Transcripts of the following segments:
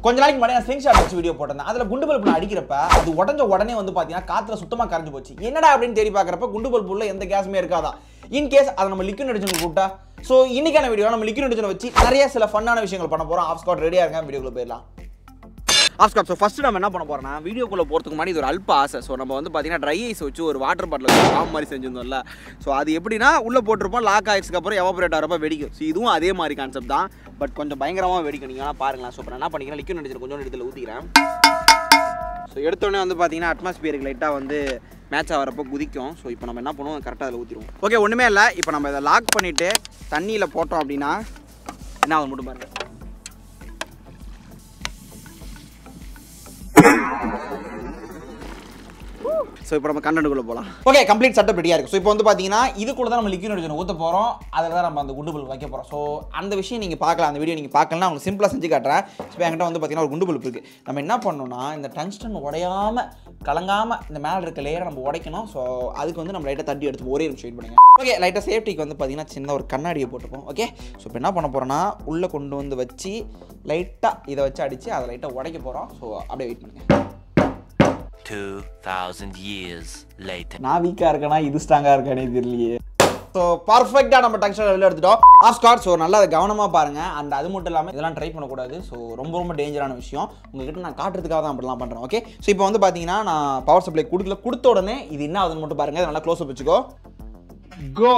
கொஞ்ச நாளைக்கு முன்னாடி நான் ஸ்க்ரீன்ஷாட் வச்சு வீடியோ போட்டிருந்தேன் அதில் குண்டு பல்பு நான் அடிக்கிறப்ப அது உடஞ்ச உடனே வந்து பார்த்தீங்கன்னா காற்றுல சுத்தமாக கரைஞ்சு போச்சு என்னடா அப்படின்னு தேடி பார்க்குறப்ப குண்டு பல்பு உள்ள எந்த கேஸுமே இருக்காதா இன் கேஸ் அதை நம்ம லிக்விட் நடிச்சு கூப்பிட்டா ஸோ இன்னைக்கான வீடியோ நம்ம லிக்விட் நடிச்சு வச்சு நிறைய சில ஃபன்னான விஷயங்கள் பண்ண போகிறோம் ஆஃப் ஸ்காட் ரெடியாக இருங்க வீடியோக்குள்ள போயிடலாம் ஆஃப்கார்ட் ஸோ ஃபஸ்ட்டு நம்ம என்ன பண்ண போறோம்னா வீடியோக்குள்ளே போகிறதுக்கு முன்னாடி இது ஒரு அல்ப ஆசை ஸோ நம்ம வந்து பார்த்தீங்கன்னா ட்ரை ஐஸ் வச்சு ஒரு வாட்டர் பாட்டில் பாம் மாதிரி செஞ்சிருந்தோம்ல ஸோ அது எப்படின்னா உள்ளே போட்டிருப்போம் லாக் ஆயிடுச்சுக்கு அப்புறம் எவாபரேட் ஆகிறப்ப வெடிக்கும் ஸோ இதுவும் அதே மாதிரி கான்செப்ட் தான் பட் கொஞ்சம் பயங்கரமாக வெடிக்கும் நீங்கள் வேணா பாருங்களேன் ஸோ இப்போ நான் என்ன பண்ணிக்கிறேன் லிக்விட் நடிச்சு கொஞ்சம் இடத்துல ஊற்றிக்கிறேன் ஸோ எடுத்தோடனே வந்து பார்த்தீங்கன்னா அட்மாஸ்பியருக்கு லைட்டாக வந்து மேட்ச் ஆகிறப்போ குதிக்கும் ஸோ இப்போ நம்ம என்ன பண்ணுவோம் கரெக்டாக அதில் ஊற்றிடுவோம் ஓகே ஒன்றுமே இல்லை இப்போ நம்ம இதை லாக் பண்ணிவிட்டு தண்ணியில் போட்டோம் அப்படின்னா என்ன ஆகுது மட்டும் பாருங்க ஸோ இப்போ நம்ம கண்டென்ட்டுக்குள்ளே போகலாம் ஓகே கம்ப்ளீட் செட்டப் ரெடியாக இருக்குது ஸோ இப்போ வந்து பார்த்தீங்கன்னா இதுக்குள்ள தான் நம்ம லிக்விட் நடிச்சு ஊற்ற போகிறோம் அதில் தான் நம்ம அந்த குண்டு பல்ப் வைக்க போகிறோம் ஸோ அந்த விஷயம் நீங்கள் பார்க்கலாம் அந்த வீடியோ நீங்கள் பார்க்கலாம் உங்களுக்கு சிம்பிளாக செஞ்சு காட்டுறேன் இப்போ என்கிட்ட வந்து பார்த்தீங்கன்னா ஒரு குண்டு பல்ப் இருக்குது நம்ம என்ன பண்ணணும்னா இந்த டங்ஸ்டன் உடையாமல் கலங்காமல் இந்த மேலே இருக்க லேயரை நம்ம உடைக்கணும் ஸோ அதுக்கு வந்து நம்ம லைட்டாக தட்டி எடுத்து ஒரே நிமிஷம் வெயிட் பண்ணுங்க ஓகே லைட்டாக சேஃப்டிக்கு வந்து பார்த்தீங்கன்னா சின்ன ஒரு கண்ணாடியை போட்டுப்போம் ஓகே ஸோ இப்போ என்ன பண்ண போகிறோன்னா உள்ளே கொண்டு வந்து வச்சு லைட்டாக இதை வச்சு அடித்து அதை லைட்டாக உடைக்க போகிறோம் ஸோ அப்படியே வெயிட் பண்ணுங்கள் 2000 years later. நான் வீக்காக இருக்கேனா இது ஸ்ட்ராங்காக இருக்கானே தெரியலையே ஸோ பர்ஃபெக்டாக நம்ம டங்ஷன் வெளில எடுத்துட்டோம் ஆஃப் ஸ்காட் ஸோ நல்லா அதை கவனமாக பாருங்கள் அண்ட் அது மட்டும் இல்லாமல் இதெல்லாம் ட்ரை பண்ணக்கூடாது ஸோ ரொம்ப ரொம்ப டேஞ்சரான விஷயம் உங்ககிட்ட நான் காட்டுறதுக்காக தான் அப்படிலாம் பண்ணுறேன் ஓகே ஸோ இப்போ வந்து பார்த்தீங்கன்னா நான் பவர் சப்ளை கொடுக்கல கொடுத்த உடனே இது என்ன ஆகுதுன்னு மட்டும் பாருங்கள் நல்லா க்ளோஸ் வச்சுக்கோ கோ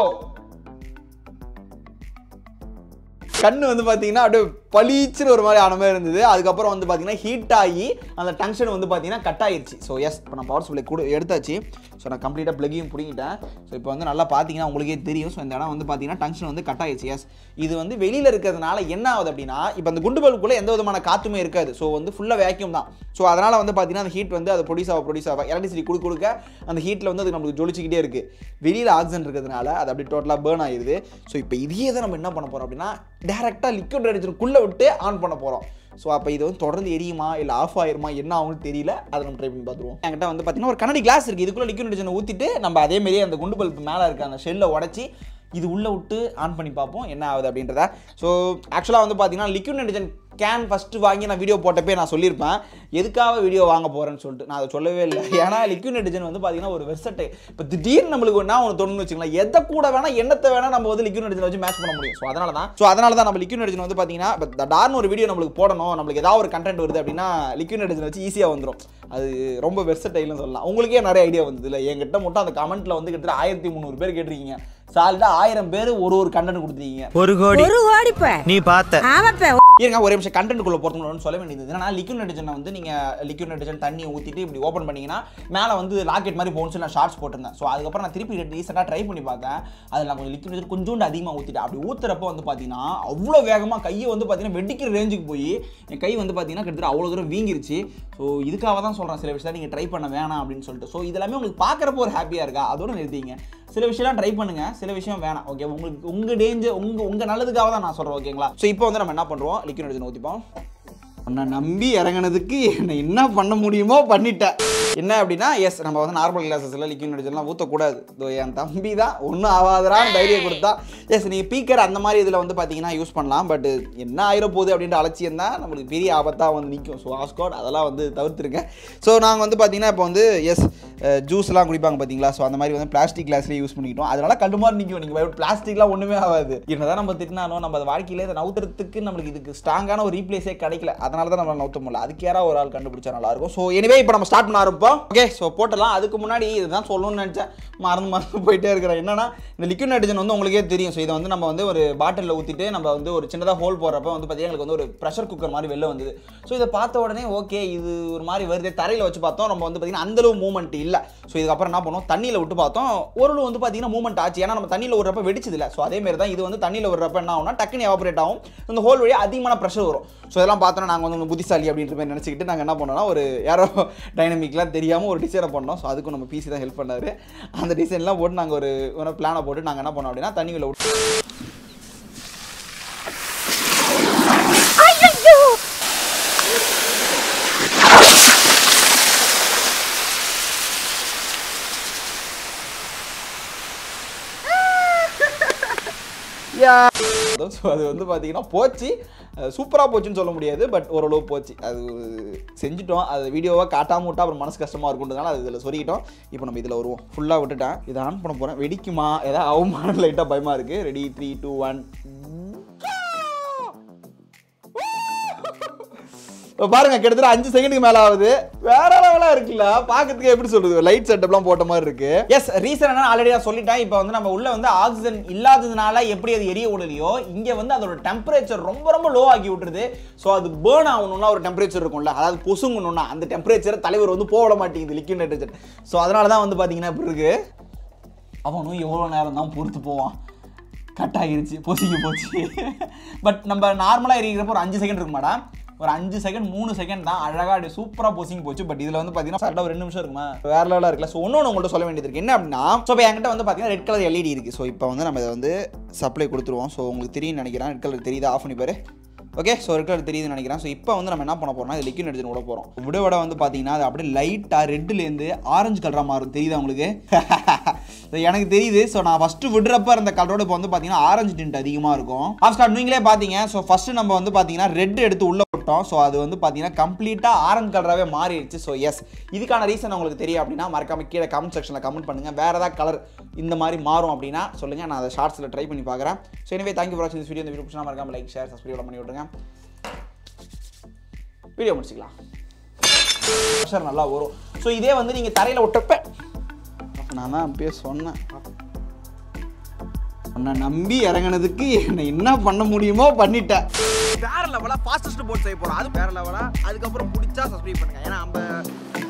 கண்ணு வந்து பார்த்தீங்கன்னா அப்படியே பளீச்சுன்னு ஒரு மாதிரி ஆன மாதிரி இருந்தது அதுக்கப்புறம் வந்து பார்த்தீங்கன்னா ஹீட் ஆகி அந்த டங்ஷன் வந்து பார்த்தீங்கன்னா கட் ஆயிருச்சு ஸோ எஸ் இப்போ நான் பவர் சப்ளை கூட எடுத்தாச்சு ஸோ நான் கம்ப்ளீட்டாக ப்ளக்கையும் பிடிங்கிட்டேன் ஸோ இப்போ வந்து நல்லா பார்த்தீங்கன்னா உங்களுக்கே தெரியும் ஸோ இந்த இடம் வந்து பார்த்தீங்கன்னா டங்ஷன் வந்து கட் ஆயிருச்சு எஸ் இது வந்து வெளியில் இருக்கிறதுனால என்ன ஆகுது அப்படின்னா இப்போ அந்த குண்டு பல்புக்குள்ளே எந்த விதமான காற்றுமே இருக்காது ஸோ வந்து ஃபுல்லாக வேக்யூம் தான் ஸோ அதனால் வந்து பார்த்தீங்கன்னா அந்த ஹீட் வந்து அது ப்ரொடியூஸ் ஆக ப்ரொடியூஸ் ஆக எலக்ட்ரிசிட்டி கொடுக்க கொடுக்க அந்த ஹீட்டில் வந்து அது நம்மளுக்கு ஜொலிச்சிக்கிட்டே இருக்குது வெளியில் ஆக்சிஜன் இருக்கிறதுனால அது அப்படி டோட்டலாக பேர்ன் ஆயிடுது ஸோ இப்போ இதையே தான் நம்ம என்ன பண்ண போகிறோம் அப்படின்னா டேரெக்டாக லிக்விட் ரெடிஜனுக்குள்ளே விட்டு ஆன் பண்ண போகிறோம் ஸோ அப்போ இது வந்து தொடர்ந்து எரியுமா இல்லை ஆஃப் ஆயிருமா என்ன ஆகும்னு தெரியல அதை நம்ம ட்ரை பண்ணி பார்த்துருவோம் என்கிட்ட வந்து பார்த்தீங்கன்னா ஒரு கண்ணாடி கிளாஸ் இருக்குது இதுக்குள்ளே லிக்விட் ரெடிஜனை ஊற்றிட்டு நம்ம அதே மாதிரியே அந்த குண்டு பல்ப் மேலே இருக்க அந்த ஷெல்லை உடச்சி இது உள்ளே விட்டு ஆன் பண்ணி பார்ப்போம் என்ன ஆகுது அப்படின்றத ஸோ ஆக்சுவலாக வந்து பார்த்தீங்கன்னா லிக்விட் நைட்ரஜன் கேன் ஃபஸ்ட்டு வாங்கி நான் வீடியோ போட்டப்பே நான் சொல்லியிருப்பேன் எதுக்காக வீடியோ வாங்க போகிறேன்னு சொல்லிட்டு நான் அதை சொல்லவே இல்லை ஏன்னா லிக்விட் நைட்ரஜன் வந்து பார்த்தீங்கன்னா ஒரு வெர்சட்டை இப்போ திடீர்னு நம்மளுக்கு ஒன்றா ஒன்று தோணுன்னு வச்சுக்கலாம் எதை கூட வேணால் என்னத்தை வேணால் நம்ம வந்து லிக்விட் நைட்ரஜன் வச்சு மேட்ச் பண்ண முடியும் ஸோ அதனால தான் ஸோ அதனால தான் நம்ம லிக்விட் நைட்ரஜன் வந்து பார்த்தீங்கன்னா இப்போ டார்னு ஒரு வீடியோ நம்மளுக்கு போடணும் நம்மளுக்கு ஏதாவது ஒரு கண்டென்ட் வருது அப்படின்னா லிக்விட் நைட்ரஜன் வச்சு ஈஸியாக வந்துடும் அது ரொம்ப வெர்சட்டைல்னு சொல்லலாம் உங்களுக்கே நிறைய ஐடியா வந்தது இல்லை என்கிட்ட மட்டும் அந்த கமெண்ட்டில் வந்து கிட்டத்தட்ட ஆயிரத்தி முந்நூறு பேர் கேட்டிருக்கீங்க சாலிடா ஆயிரம் பேர் ஒரு ஒரு கண்டென்ட் கொடுத்துருக்கீங்க ஒரு கோடி ஒரு ஓடிப்ப நீ பார்த்த ஆமாப்ப இருங்க ஒரே நிமிஷம் கண்டென்ட்குள்ள போகிறதுக்கு சொல்ல வேண்டியது என்னன்னா லிக்விட் நைட்ரஜனை வந்து நீங்கள் லிக்விட் நைட்ரஜன் தண்ணி ஊற்றிட்டு இப்படி ஓப்பன் பண்ணீங்கன்னா மேலே வந்து லாக்கெட் மாதிரி போகணும்னு நான் ஷார்ட்ஸ் போட்டிருந்தேன் ஸோ அதுக்கப்புறம் நான் திருப்பி ரீசெண்டாக ட்ரை பண்ணி பார்த்தேன் அதில் நான் கொஞ்சம் லிக்விட் நைட்ரஜன் கொஞ்சோண்டு அதிகமாக ஊற்றிட்டேன் அப்படி ஊற்றுறப்ப வந்து பார்த்தீங்கன்னா அவ்வளோ வேகமாக கையை வந்து பார்த்தீங்கன்னா வெடிக்கிற ரேஞ்சுக்கு போய் என் கை வந்து பார்த்தீங்கன்னா கிட்டத்தட்ட அவ்வளோ தூரம் வீங்கிருச்சு ஸோ இதுக்காக தான் சொல்கிறேன் சில விஷயம் நீங்கள் ட்ரை பண்ண வேணாம் அப்படின்னு சொல்லிட்டு ஸோ இதெல்லாமே உங்களுக்கு பார்க்குறப்போ ஒரு ஹாப்பியாக இருக்கா அதோட நிறுத்திங்க சில விஷயம்லாம் ட்ரை பண்ணுங்க சில விஷயம் வேணாம் ஓகே உங்களுக்கு உங்க டேஞ்சர் உங்க உங்க நல்லதுக்காக தான் நான் சொல்றேன் ஓகேங்களா ஸோ இப்போ வந்து நம்ம என்ன பண்றோம் லிக்விட் நைட்ரஜன் ஊற்றிப்போம் உன்னை நம்பி இறங்குனதுக்கு என்னை என்ன பண்ண முடியுமோ பண்ணிட்டேன் என்ன அப்படின்னா எஸ் நம்ம வந்து நார்மல் கிளாஸஸில் லிக்விட் நைட்ரஜன்லாம் ஊற்றக்கூடாது இதோ என் தம்பி தான் ஒன்றும் ஆகாதரான்னு தைரியம் கொடுத்தா எஸ் நீங்கள் பீக்கர் அந்த மாதிரி இதில் வந்து பார்த்தீங்கன்னா யூஸ் பண்ணலாம் பட் என்ன ஆயிர போகுது அப்படின்ற அலட்சியம் தான் நம்மளுக்கு பெரிய ஆபத்தாக வந்து நிற்கும் ஸோ ஆஸ்காட் அதெல்லாம் வந்து தவிர்த்துருங்க ஸோ நாங்கள் வந்து பார்த்தீங்கன்னா இப்போ வந்து எஸ் ஜூஸ்லாம் குடிப்பாங்க பார்த்தீங்களா ஸோ அந்த மாதிரி வந்து பிளாஸ்டிக் கிளாஸ்லேயே யூஸ் பண்ணிக்கிட்டோம் அதனால கண்டு மாதிரி நிற்கும் நீங்கள் பிளாஸ்டிக்லாம் ஒன்றுமே ஆகாது என்னதான் நம்ம திட்டினாலும் நம்ம அதை வாழ்க்கையிலே இதை நவுத்துறதுக்கு நம்மளுக்கு இதுக்கு ஸ்ட்ராங்கான ஒரு ரீப்ளேஸே கிடைக்கல அதனால தான் நம்ம நவுத்த முடியல அதுக்கு யாராவது ஒரு ஆள் கண்டுபிடிச்சா நல்லா இருக்கும் ஸோ எனிவே இப்போ நம்ம ஸ்டார்ட் பண்ண ஆரம்பிப்போம் ஓகே ஸோ போட்டலாம் அதுக்கு முன்னாடி இதுதான் சொல்லணும்னு நினச்சேன் மறந்து மறந்து போயிட்டே இருக்கிறேன் என்னன்னா இந்த லிக்விட் நைட்ரஜன் வந்து உங்களுக்கே தெரியும் ஸோ இதை வந்து நம்ம வந்து ஒரு பாட்டிலில் ஊற்றிட்டு நம்ம வந்து ஒரு சின்னதாக ஹோல் போடுறப்ப வந்து பார்த்தீங்கன்னா எங்களுக்கு வந்து ஒரு ப்ரெஷர் குக்கர் மாதிரி வெளில வந்தது ஸோ இதை பார்த்த உடனே ஓகே இது ஒரு மாதிரி வருது தரையில் வச்சு பார்த்தோம் நம்ம வந்து பார்த்தீங்கன்னா அந்தளவு மூவ்மெண்ட் இல்லை ஸோ இதுக்கப்புறம் என்ன பண்ணோம் தண்ணியில் விட்டு பார்த்தோம் ஓரளவு வந்து பார்த்தீங்கன்னா மூவ்மெண்ட் ஆச்சு ஏன்னா நம்ம தண்ணியில் விடுறப்ப வெடிச்சது இல்லை ஸோ அதே மாதிரி தான் இது வந்து தண்ணியில் விடுறப்ப என்ன ஆகும்னா டக்குன்னு எவாபரேட் ஆகும் இந்த ஹோல் வழியாக அதிகமான ப்ரெஷர் வரும் ஸோ இதெல்லாம் பார்த்தோன்னா நாங்கள் வந்து புத்திசாலி அப்படின்ற மாதிரி நினச்சிக்கிட்டு நாங்கள் என்ன பண்ணோம்னா ஒரு யாரோ டைனமிக்லாம் தெரியாமல் ஒரு டிசைனை பண்ணோம் ஸோ அதுக்கும் நம்ம பிசி தான் ஹெல்ப் பண்ணாரு அந்த டிசைன்லாம் போட்டு நாங்கள் ஒரு ஒரு பிளானை போட்டு நாங்கள் என்ன பண்ணோம் அப்படின்னா தண்ணியில் விட்டு ஸோ அது வந்து பார்த்தீங்கன்னா போச்சு சூப்பராக போச்சுன்னு சொல்ல முடியாது பட் ஓரளவு போச்சு அது செஞ்சுட்டோம் அது வீடியோவாக காட்டாம விட்டா அப்புறம் மனசு கஷ்டமாக இருக்குன்றதுனால அது இதில் சொல்லிக்கிட்டோம் இப்போ நம்ம இதில் வருவோம் ஃபுல்லாக விட்டுட்டேன் இதை ஆன் பண்ண போகிறேன் வெடிக்குமா ஏதாவது அவமானம் லைட்டாக பயமாக இருக்குது ரெடி த்ரீ டூ ஒன் இப்போ பாருங்க கிட்டத்தட்ட அஞ்சு செகண்டுக்கு மேல ஆகுது வேற லெவலா இருக்குல்ல பாக்கிறதுக்கு எப்படி சொல்றது லைட் செட்டப்லாம் போட்ட மாதிரி இருக்கு எஸ் ரீசன் என்ன ஆல்ரெடி நான் சொல்லிட்டேன் இப்போ வந்து நம்ம உள்ள வந்து ஆக்சிஜன் இல்லாததுனால எப்படி அது எரிய விடலையோ இங்க வந்து அதோட டெம்பரேச்சர் ரொம்ப ரொம்ப லோ ஆக்கி விட்டுருது ஸோ அது பேர்ன் ஆகணும்னா ஒரு டெம்பரேச்சர் இருக்கும்ல அதாவது பொசுங்கணும்னா அந்த டெம்பரேச்சரை தலைவர் வந்து போக விட மாட்டேங்குது லிக்விட் நைட்ரஜன் ஸோ அதனால தான் வந்து பாத்தீங்கன்னா இப்படி இருக்கு அவனும் எவ்வளோ நேரம் தான் பொறுத்து போவான் கட் ஆகிருச்சு பொசிக்க போச்சு பட் நம்ம நார்மலாக எரிக்கிறப்ப ஒரு அஞ்சு செகண்ட் இருக்குமாடா ஒரு அஞ்சு செகண்ட் மூணு செகண்ட் தான் அழகாக அப்படி சூப்பராக போசிங் போச்சு பட் இதில் வந்து பார்த்தீங்கன்னா கரெக்டாக ஒரு ரெண்டு நிமிஷம் இருக்குமா வேற லெவலாக இருக்குல்ல ஸோ ஒன்று உங்கள்கிட்ட சொல்ல வேண்டியது இருக்கு என்ன அப்படின்னா ஸோ இப்போ என்கிட்ட வந்து பார்த்தீங்கன்னா ரெட் கலர் எல்இடி இருக்குது ஸோ இப்போ வந்து நம்ம இதை வந்து சப்ளை கொடுத்துருவோம் ஸோ உங்களுக்கு தெரியும்னு நினைக்கிறேன் ரெட் கலர் தெரியுதா ஆஃப் பண்ணி பாரு ஓகே ஸோ ரெட் கலர் தெரியுதுன்னு நினைக்கிறேன் ஸோ இப்போ வந்து நம்ம என்ன பண்ண போறோம்னா இது லிக்விட் எடுத்து விட போகிறோம் விட விட வந்து பார்த்தீங்கன்னா அது அப்படியே லைட்டாக ரெட்டுலேருந்து ஆரஞ்சு கலராக மாறும் தெரியுதா உங்களுக்கு So, எனக்கு தெரியுது ஸோ நான் ஃபஸ்ட்டு விடுறப்ப இருந்த கலரோட இப்போ வந்து பார்த்தீங்கன்னா ஆரஞ்சு டிண்ட் அதிகமாக இருக்கும் ஆஃப்ஸ்டார் நீங்களே பார்த்தீங்க ஸோ ஃபஸ்ட்டு நம்ம வந்து பார்த்தீங்கன்னா ரெட் எடுத்து உள்ளே விட்டோம் ஸோ அது வந்து பார்த்தீங்கன்னா கம்ப்ளீட்டாக ஆரஞ்சு கலராகவே மாறிடுச்சு ஸோ எஸ் இதுக்கான ரீசன் உங்களுக்கு தெரியும் அப்படின்னா மறக்காம கீழே கமெண்ட் செக்ஷனில் கமெண்ட் பண்ணுங்கள் வேறு ஏதாவது கலர் இந்த மாதிரி மாறும் அப்படின்னா சொல்லுங்கள் நான் அதை ஷார்ட்ஸில் ட்ரை பண்ணி பார்க்குறேன் ஸோ எனவே தேங்க்யூ ஃபார் வாட்சிங் வீடியோ இந்த வீடியோ பிடிச்சா மறக்காம லைக் ஷேர் சப்ஸ்கிரைப் பண்ணி விட்ருங்க வீடியோ முடிச்சுக்கலாம் ப்ரெஷர் நல்லா வரும் ஸோ இதே வந்து நீங்கள் தரையில் விட்டப்ப நான் தான் அப்பயே சொன்னேன் உன்னை நம்பி இறங்குனதுக்கு என்னை என்ன பண்ண முடியுமோ பண்ணிட்டேன் வேற லெவலாக ஃபாஸ்டஸ்ட் போட் செய்ய போகிறோம் அது வேற லெவலாக அதுக்கப்புறம் பிடிச்சா சப்ஸ்கிரைப் பண்ணுங்க ஏன்னா நம்ம